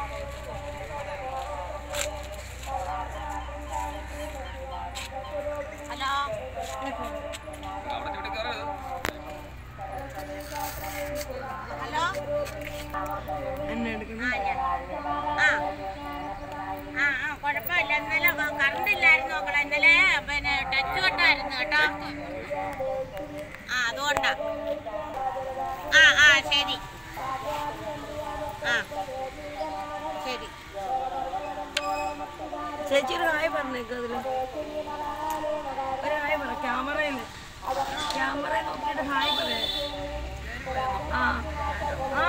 Hello hello എന്നെ എടുക്കണം ആ ആ ആ കുഴപ്പമില്ല ഇന്നലെ കറണ്ട് ഇല്ലായിരുന്നു നോക്കണം ഇന്നലെ പിന്നെ ടച്ച് കട്ടായിരുന്നു കേട്ടോ ആ അതുകൊണ്ടാ ആ ആ ശരി ആ ശരി ചേച്ചി ഒരു ഹായ് പറഞ്ഞേക്ക് അതില് ഒരു ഹായ് പറ ക്യാമറയിൽ ക്യാമറ നോക്കിയിട്ട് ഹായ് പറയേ ആ ആ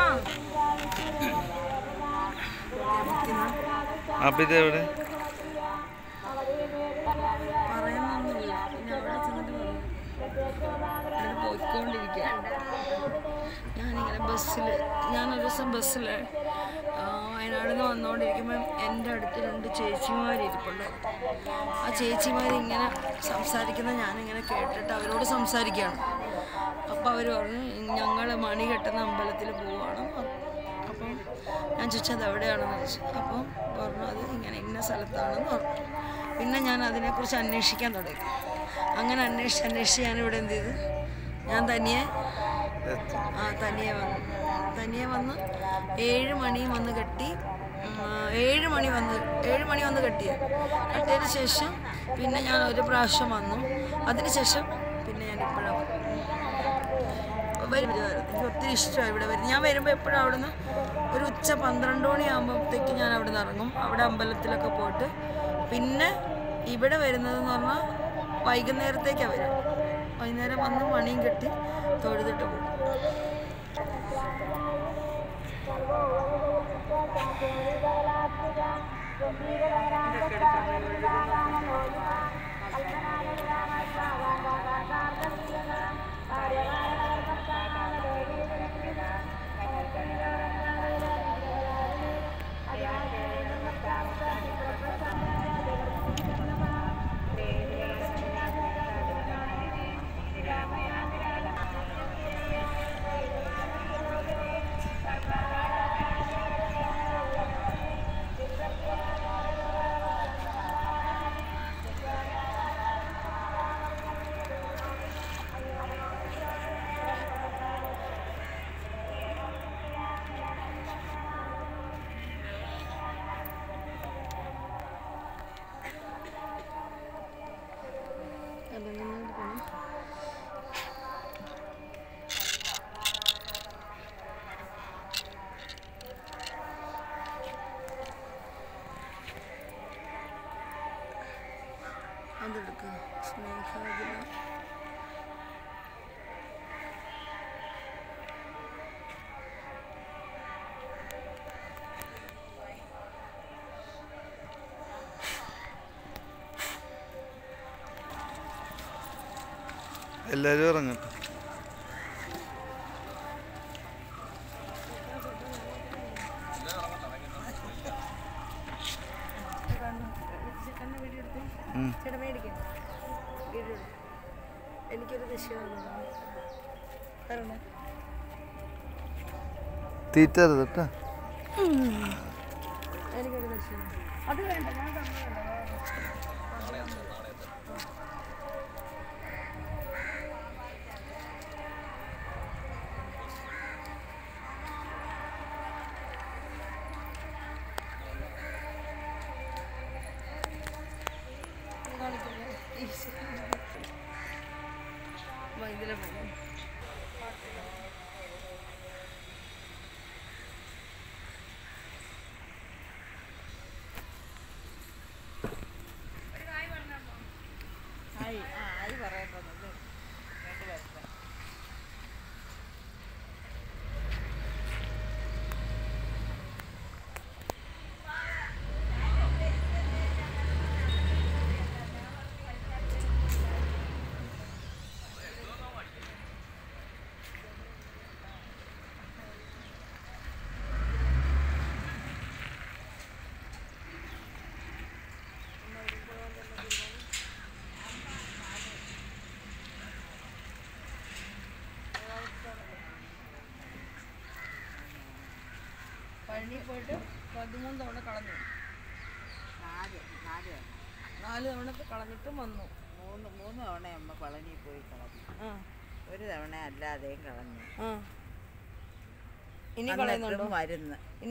അപ്പൊ ഇത് എവിടെ പറയുന്നൊന്നുമില്ല പിന്നെ അവിടെ ചെന്നിട്ട് പറയും അങ്ങനെ പോയിക്കൊണ്ടിരിക്കുക ഞാനിങ്ങനെ ബസ്സിൽ ഞാനൊരു ദിവസം ബസ്സിൽ വയനാട് നിന്ന് വന്നുകൊണ്ടിരിക്കുമ്പം എൻ്റെ അടുത്ത് രണ്ട് ചേച്ചിമാർ ഇരിപ്പുണ്ടായിരുന്നു ആ ചേച്ചിമാർ ഇങ്ങനെ സംസാരിക്കുന്ന ഞാനിങ്ങനെ കേട്ടിട്ട് അവരോട് സംസാരിക്കുകയാണ് അപ്പോൾ അവർ പറഞ്ഞു ഞങ്ങൾ മണി കെട്ടുന്ന അമ്പലത്തിൽ പോവുകയാണ് അപ്പം ഞാൻ ചോദിച്ചത് എവിടെയാണെന്ന് ചോദിച്ചു അപ്പം പറഞ്ഞു അത് ഇങ്ങനെ ഇന്ന സ്ഥലത്താണെന്ന് പറഞ്ഞു പിന്നെ ഞാൻ അതിനെക്കുറിച്ച് അന്വേഷിക്കാൻ തുടങ്ങി അങ്ങനെ അന്വേഷിച്ച് അന്വേഷിച്ച് ഞാനിവിടെ എന്ത് ചെയ്തു ഞാൻ തനിയെ ആ തനിയെ വന്നു തനിയെ വന്ന് ഏഴ് മണി വന്ന് കെട്ടി ഉം, ആ, ഏഴ് മണി വന്ന് ഏഴ് മണി വന്ന് കെട്ടിയത് കെട്ടിയതിന് ശേഷം പിന്നെ ഞാൻ ഒരു പ്രാവശ്യം വന്നു അതിന് ശേഷം പിന്നെ ഞാൻ ഇപ്പോഴാണ് വരും എനിക്ക് ഒത്തിരി ഇഷ്ടമാണ് ഇവിടെ വരും ഞാൻ വരുമ്പോൾ എപ്പോഴും അവിടുന്ന് ഒരു ഉച്ച പന്ത്രണ്ട് മണിയാകുമ്പോഴത്തേക്ക് ഞാൻ അവിടെ നിന്ന് ഇറങ്ങും അവിടെ അമ്പലത്തിലൊക്കെ പോയിട്ട് പിന്നെ ഇവിടെ വരുന്നതെന്ന് പറഞ്ഞാൽ വൈകുന്നേരത്തേക്കാണ് വരിക വൈകുന്നേരം വന്ന് മണിയും കെട്ടി തൊഴുതിട്ട് പോകും അതെടുക്കുക സ്നേഹാതില എല്ലാരും ഇറങ്ങട്ടെ ഉം. ചേട്ടാ മേടിക്കാം വീഡിയോ എടുക്ക്. എനിക്കൊരു ദക്ഷിണ തരണേ തീറ്റരുത് കേട്ടോ എനിക്കൊരു ദക്ഷിണ അത് വേണ്ട ഞാൻ തന്നതല്ല. കാണിക്കില്ലേ? വാ, ഇതിലെ പോകാം പഴനി പോയിട്ട് പതിമൂന്ന് തവണ കളഞ്ഞു നാല് നാല് തവണ നാല് തവണ കളഞ്ഞിട്ടും വന്നു മൂന്ന് മൂന്ന് തവണ അമ്മ പളനി പോയി കളഞ്ഞു ആ ഒരു തവണ അല്ലാതെയും കളഞ്ഞു ആ ഇനി അന്നിട്ടും കളയുന്നുണ്ടോ മരുന്ന്